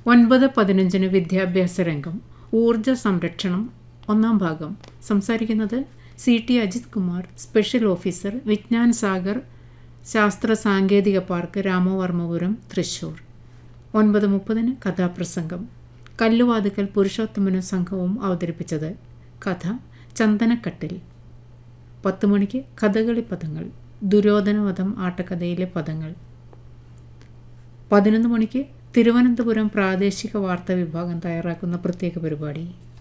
ഒൻപത് പതിനഞ്ചിന് വിദ്യാഭ്യാസ രംഗം ഊർജ സംരക്ഷണം ഒന്നാം ഭാഗം സംസാരിക്കുന്നത് സി ടി അജിത് കുമാർ സ്പെഷ്യൽ ഓഫീസർ വിജ്ഞാൻ സാഗർ ശാസ്ത്ര സാങ്കേതിക പാർക്ക് രാമവർമ്മപുരം തൃശൂർ ഒൻപത് മുപ്പതിന് കഥാപ്രസംഗം കല്ലുവാതുക്കൽ പുരുഷോത്തമനും സംഘവും അവതരിപ്പിച്ചത് കഥ ചന്ദനക്കട്ടിൽ പത്ത് മണിക്ക് കഥകളി പദങ്ങൾ ദുര്യോധനവധം ആട്ടക്കഥയിലെ പദങ്ങൾ പതിനൊന്ന് മണിക്ക് തിരുവനന്തപുരം പ്രാദേശിക വാർത്താ വിഭാഗം തയ്യാറാക്കുന്ന പ്രത്യേക പരിപാടി